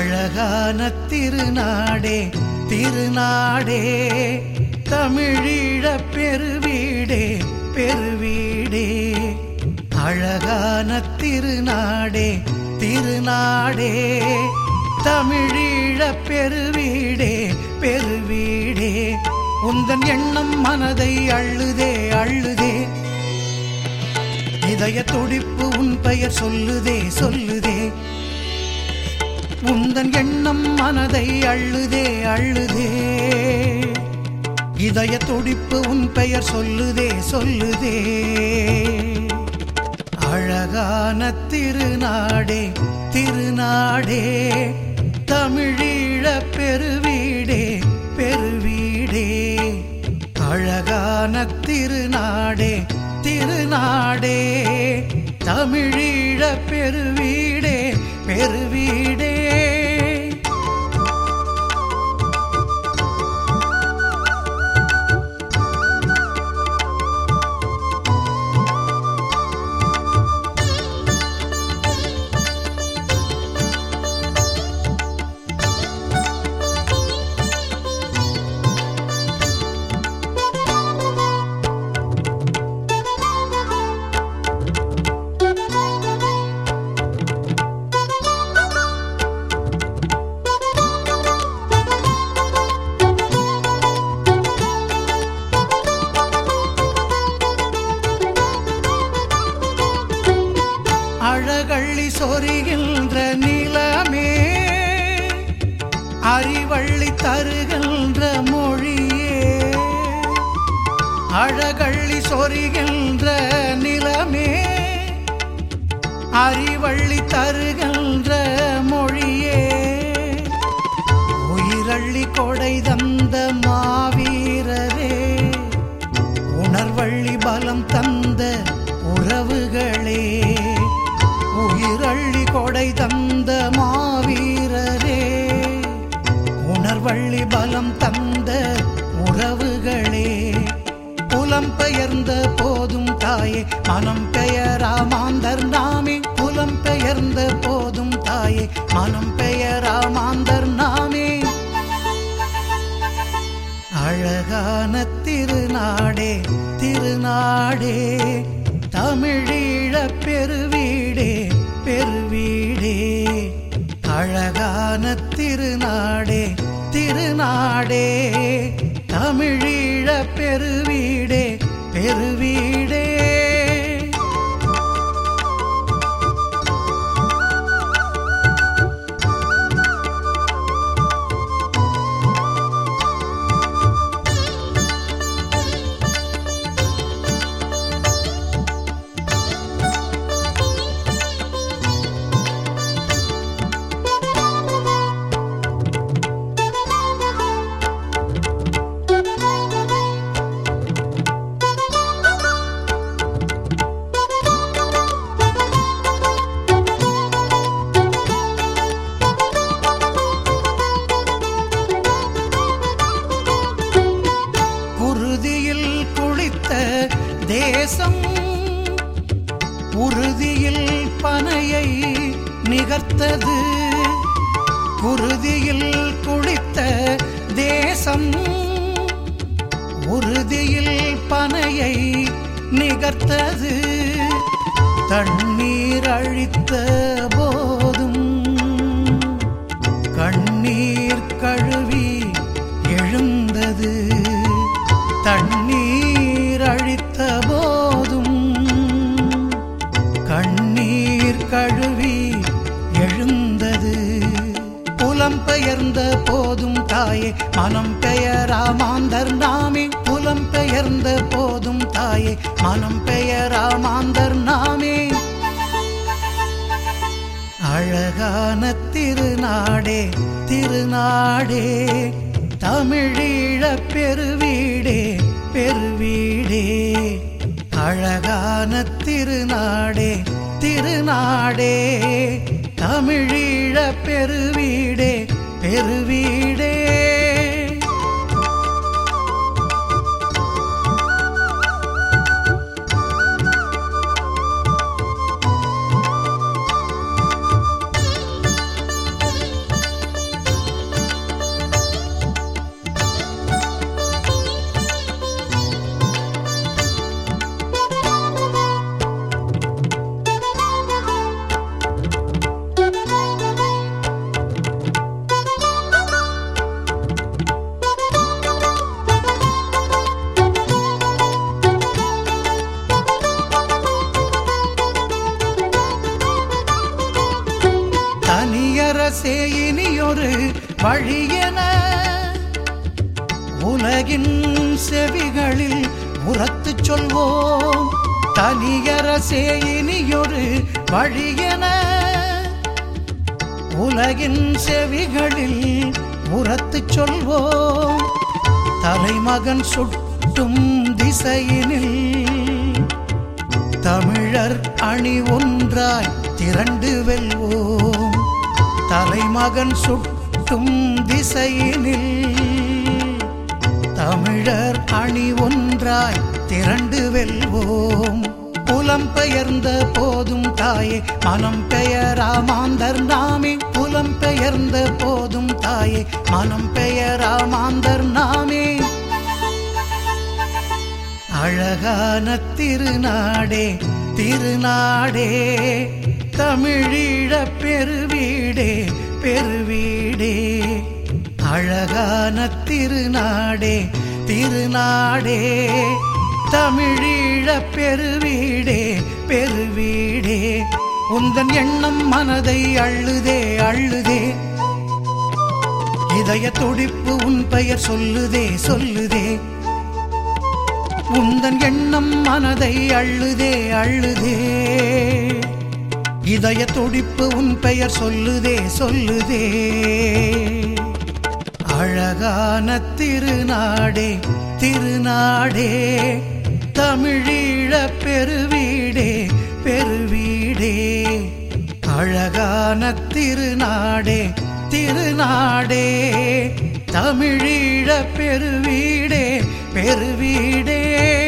அழகான திருநாடே திருநாடே தமிழீழ பெருவீடே பெருவீடே அழகான திருநாடே திருநாடே தமிழீழ பெருவீடே பெருவீடே உந்தன் எண்ணம் மனதை அள்ளுதே அள்ளுதே இதய துடிப்பு உன் பெயர் சொல்லுதே சொல்லுதே உந்தன் எண்ணம் மனதை அள்ளுதே அள்ளுதே இதய துடிப்பு உன் பெயர் சொல்லுதே சொல்லுதே அழகான திருநாடே திருநாடே தமிழீழ பெருவீடே பெருவீடே அழகான திருநாடே திருநாடே தமிழீழ பெருவீடே பெருவீடே அழகள்ளி சொரிகின்ற நிலமே அறிவள்ளி தருகின்ற மொழியே அழகள்ளி சொரிகின்ற நிலமே அறிவள்ளி தருகின்ற மொழியே உயிரள்ளி கொடை தந்த மாவீரரே உணர்வள்ளி பலம் தந்த உறவுகளே உயிரள்ளி கொடை தந்த மாவீரரே உணர்வள்ளி பலம் தந்த உறவுகளே புலம் பெயர்ந்த போதும் தாயே மனம் பெயரா மாந்தர் நாமே புலம் பெயர்ந்த போதும் தாயே மனம் பெயரா மாந்தர் நாமே அழகான திருநாடே திருநாடே தமிழீழ பெருவீடே பெருவீடே அழகான திருநாடே திருநாடே தமிழீழ பெருவீடே பெருவீடே குருதியில் குளித்த தேசம் உறுதியில் பனையை நிகர்த்தது குருதியில் குளித்த தேசம் உறுதியில் பனையை நிகர்த்தது தண்ணீர் அழித்த போதும் கண்ணீர் கழுவி எழுந்தது தண்ணீர் அழித்த போதும் கண்ணீர் கழுவி எழுந்தது புலம் பெயர்ந்த போதும் தாயே மனம் பெயரா மாந்தர் நாமே புலம் பெயர்ந்த போதும் தாயே மனம் பெயரா மாந்தர் நாமே அழகான திருநாடே திருநாடே தமிழீழ பெருவீடே பெருவீடே அழகான திருநாடே திருநாடே தமிழீழ பெருவீடே பெருவீடே வழியென உலகின் செவிகளில் உரத்து சொல்வோம் தனியரசே இனியொரு வழியென உலகின் செவிகளில் உரத்து சொல்வோம் தலைமகன் சுட்டும் திசையினில் தமிழர் அணி ஒன்றாய் திரண்டு வெல்வோம் தலைமகன் சுட்டும் திசையினில் தமிழர் அணி ஒன்றாய் திரண்டு வெல்வோம் புலம் பெயர்ந்த போதும் தாயே மனம் பெயரா மாந்தர் நாமே புலம் பெயர்ந்த போதும் தாயே மனம் பெயரா மாந்தர் நாமே அழகான திருநாடே திருநாடே தமிழீழ பெருவீடே பெருவீடே அழகான திருநாடே திருநாடே தமிழீழ பெருவீடே பெருவீடே உந்தன் எண்ணம் மனதை அள்ளுதே அள்ளுதே இதய துடிப்பு உன் பெயர் சொல்லுதே சொல்லுதே உந்தன் எண்ணம் மனதை அள்ளுதே அள்ளுதே இதய துடிப்பு உன் பெயர் சொல்லுதே சொல்லுதே அழகான திருநாடே திருநாடே தமிழீழ பெருவீடே பெருவீடே அழகான திருநாடே திருநாடே தமிழீழ பெருவீடே பெருவீடே